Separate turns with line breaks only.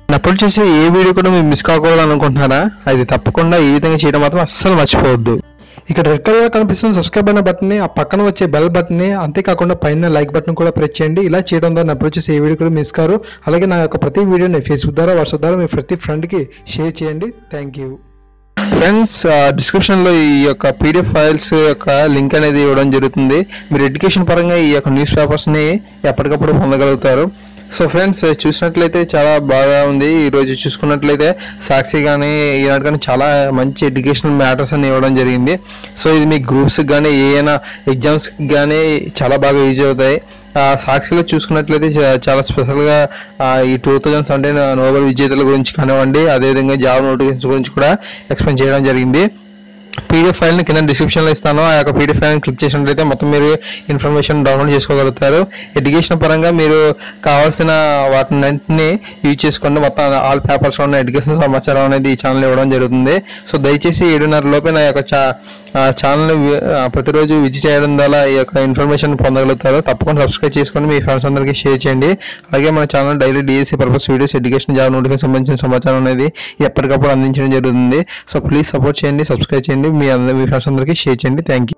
నేను అప్లోడ్ చేసే ఏ వీడియో కూడా మీరు మిస్ కాకూడదు అనుకుంటున్నారా అది తప్పకుండా ఈ విధంగా చేయడం మాత్రం అస్సలు మర్చిపోవద్దు ఇక్కడ రెడ్ కలర్ గా కనిపిస్తున్న సబ్స్క్రైబ్ అయిన బటన్ ని ఆ పక్కన వచ్చే బెల్ బటన్ ని అంతేకాకుండా పైన లైక్ బటన్ కూడా ప్రెస్ చేయండి ఇలా చేయడం ద్వారా నా అప్లోడ్ చేసే ఏ వీడియో కూడా మిస్ కారు అలాగే నా యొక్క ప్రతి వీడియోని ఫేస్బుక్ ద్వారా వాట్సాప్ ద్వారా మీ ప్రతి ఫ్రెండ్కి షేర్ చేయండి థ్యాంక్ యూ ఫ్రెండ్స్ డిస్క్రిప్షన్లో ఈ యొక్క పీడిఎఫ్ ఫైల్స్ యొక్క లింక్ అనేది ఇవ్వడం జరుగుతుంది మీరు ఎడ్యుకేషన్ పరంగా ఈ యొక్క న్యూస్ పేపర్స్ని ఎప్పటికప్పుడు పొందగలుగుతారు సో ఫ్రెండ్స్ చూసినట్లయితే చాలా బాగా ఉంది ఈరోజు చూసుకున్నట్లయితే సాక్షి కానీ ఈనాడు కానీ చాలా మంచి ఎడ్యుకేషనల్ మ్యాటర్స్ అని ఇవ్వడం జరిగింది సో ఇది మీ గ్రూప్స్కి కానీ ఏదైనా ఎగ్జామ్స్కి కానీ చాలా బాగా యూజ్ అవుతాయి ఆ, సాక్షిలో చూసుకున్నట్లయితే చా- చాలా స్పెషల్గా ఆ, ఈ టూ థౌజండ్ సెవెంటీన్ నోబెల్ విజేతల గురించి కానివ్వండి అదేవిధంగా జాబ్ నోటిఫికేషన్ గురించి కూడా ఎక్స్ప్లెయిన్ చేయడం జరిగింది పీడిఎఫ్ ఫైల్ని కింద డిస్క్రిప్షన్లో ఇస్తాను ఆ యొక్క పీడిఎఫ్ ఫైల్ని క్లిక్ చేసినట్లయితే మొత్తం మీరు ఇన్ఫర్మేషన్ డౌన్లోడ్ చేసుకోగలుగుతారు ఎడ్యుకేషన్ పరంగా మీరు కావాల్సిన వాటిని యూజ్ చేసుకోండి మొత్తం ఆల్ పేపర్స్ ఉన్న ఎడ్యుకేషన్ సమాచారం అనేది ఈ ఛానల్ ఇవ్వడం జరుగుతుంది సో దయచేసి ఏడున్నర లోపే నా యొక్క చా ఛానల్ ప్రతిరోజు విజిట్ చేయడం ద్వారా ఈ యొక్క ఇన్ఫర్మేషన్ పొందగలుగుతారు తప్పకుండా సబ్స్క్రైబ్ చేసుకొని మీ ఫ్రెండ్స్ అందరికీ షేర్ చేయండి అలాగే మన channel daily DSC purpose videos education job notification సంబంధించిన సమాచారం అనేది ఎప్పటికప్పుడు అందించడం జరుగుతుంది సో ప్లీజ్ సపోర్ట్ చేయండి సబ్స్క్రైబ్ చేయండి మీ అందరి మీ ఫ్రెండ్స్ అందరికీ షేర్ చేయండి థ్యాంక్ యూ